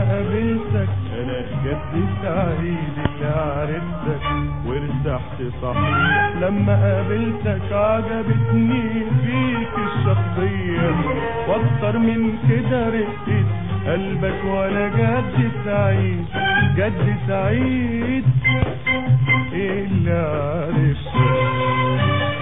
قابلتك انا جد سعيد اللي عرفتك وارتحت صحيح لما قابلتك عجبتني فيك الشخصية واكتر من كده رقت قلبك وانا جد سعيد جد سعيد ايه اللي عرفتك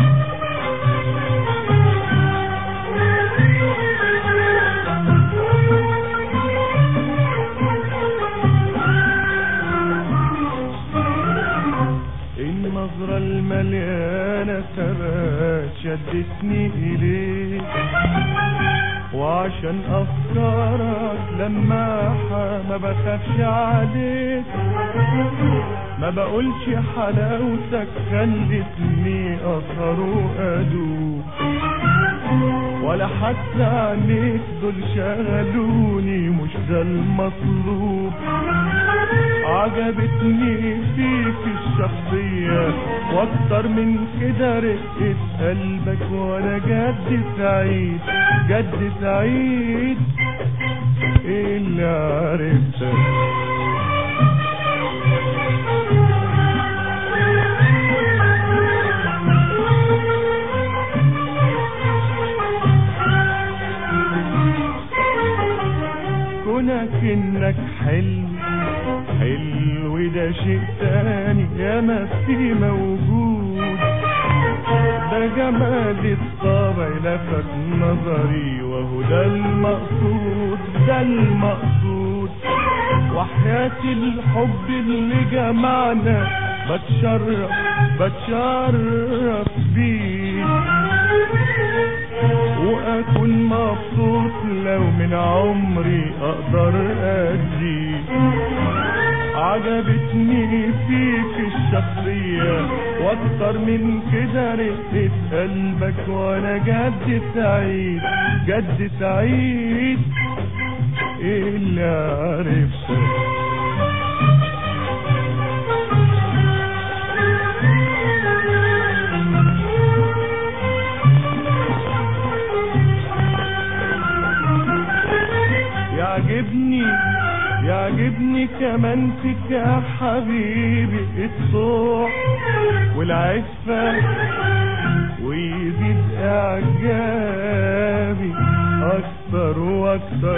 النظرة المليانة ثبات شدتني إليك وعشان أفكارك لماحة ما بخافش عليك ما بقولش حلاوتك خلتني أسهر وأدوب ولا حتى عليك دول شغلوني مش ده المطلوب عجبتني فيك الشخصية واكتر من كده رقت قلبك وانا جد سعيد جد سعيد ايه اللي عرفتك كونك انك حلو حلو ده شيء تاني يا ما في موجود ده جمال الطبع لفت نظري وهو ده المقصود ده المقصود وحياة الحب اللي جمعنا بتشرف بتشرف بيه واكون مبسوط لو من عمري اقدر ادي عجبتني فيك الشخصية واكتر من كده رقت قلبك وانا جد سعيد جد سعيد ايه اللي عرفتك يعجبني يعجبني كمان فيك يا حبيبي الصوح والعفة ويزيد اعجابي اكتر واكتر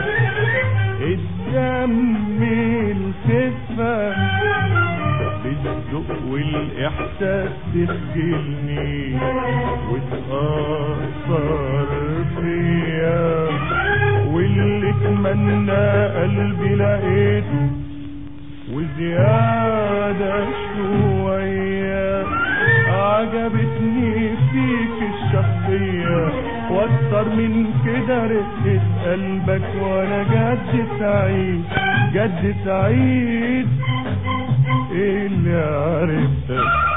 الدم الخفة بالذوق والاحساس تخجلني وتأثر فيا واللي اتمنى قلبي لقيته وزيادة شوية عجبتني فيك الشخصية واكتر من كده رقت قلبك وانا جد سعيد جد سعيد ايه اللي عرفتك